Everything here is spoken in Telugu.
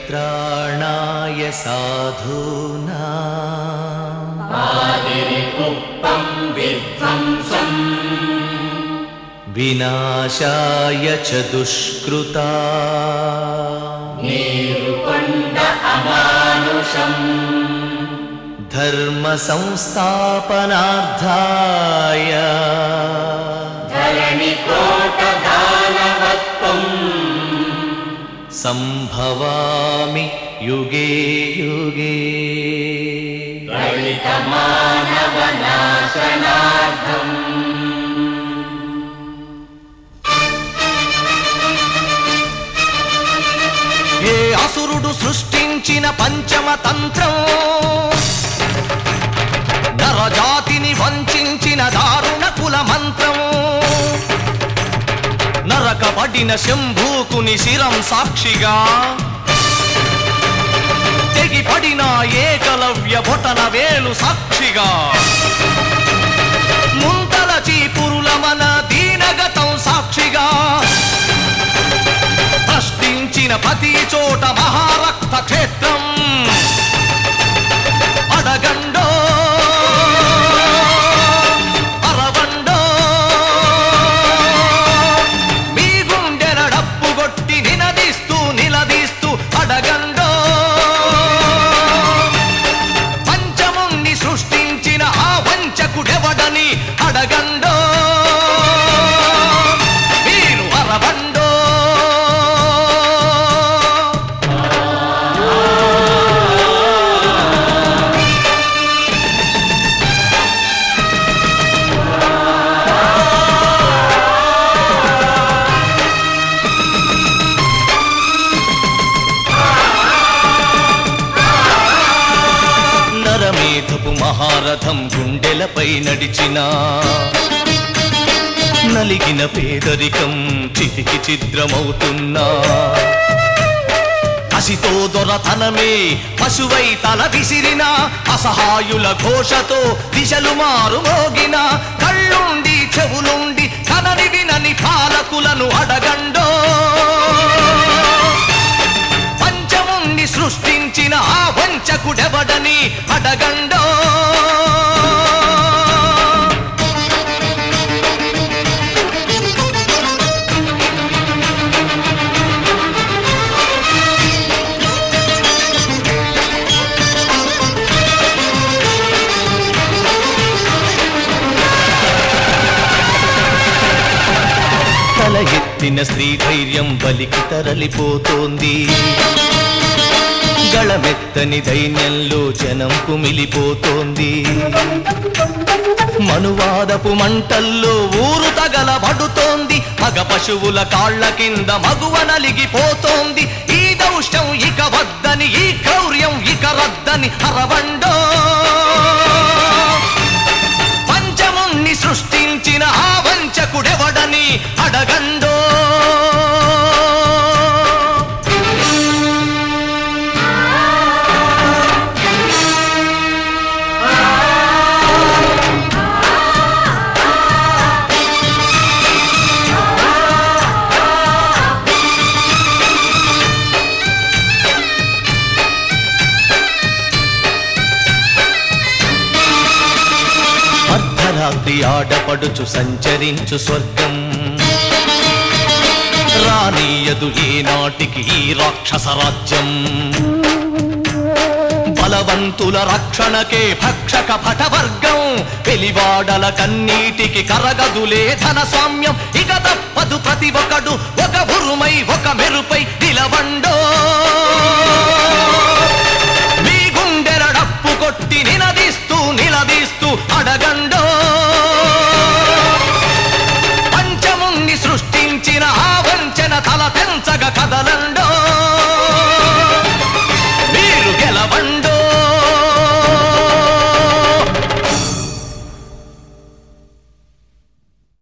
परित्राणाय साधूना विनाशाय च दुष्कृता धर्मसंस्थापनार्थाय सम्भवामि युगे युगे ఏ అసురుడు సృష్టించిన పంచమ తంత్రం నరజాతిని వంచిన దారుణ కుల మంత్రం నరకబడిన శంభూకుని శిరం సాక్షిగా తెగిపడిన ఏకలవ్య బొటన వేలు సాక్షిగా ముంతల చీపురుల మన దీనగతం సాక్షిగా ప్రశ్నించిన ప్రతి చోట మహారక్త క్షేత్రం అడగండో అరవండో మీ గుండెల డప్పు కొట్టి నినదిస్తూ నిలదీస్తూ అడగండో పంచముణ్ణి సృష్టించిన ఆ వంచకుడెవడని అడగండో మీరు అరవండో నరమేధపు మహారథం గుండెలపై నడిచిన నలిగిన పేదరికం చితికి చిద్రమవుతున్నా కసితో దొరతనమే పశువై తల విసిరిన అసహాయుల ఘోషతో దిశలు మారు మోగిన కళ్ళుండి చెవులుండి కనని వినని పాలకులను అడగండో పంచముణ్ణి సృష్టించిన ఆ వంచకుడెవడని అడగండో తల ఎత్తిన స్త్రీ ధైర్యం బలికి తరలిపోతోంది గళమెత్తని దైన్యంలో జనం కుమిలిపోతోంది మనువాదపు మంటల్లో ఊరు తగలబడుతోంది మగ పశువుల కాళ్ళ కింద మగువ నలిగిపోతోంది ఈ దౌష్ట్యం ఇక వద్దని ఈ క్రౌర్యం ఇక రద్దని అరవండో పంచముణ్ణి సృష్టించిన ఆ వంచకుడెవడని అడగండో అర్ధరాత్రి ఆడపడుచు సంచరించు స్వర్గం రానీయదు ఏనాటికి ఈ రాక్షస రాజ్యం బలవంతుల రక్షణకే భక్షక భటవర్గం వెలివాడల కన్నీటికి కరగదులే ధన స్వామ్యం ఇక తప్పదు ప్రతి ఒక్కడు ఒక ఉరుమై ఒక మెరుపై నిలవండో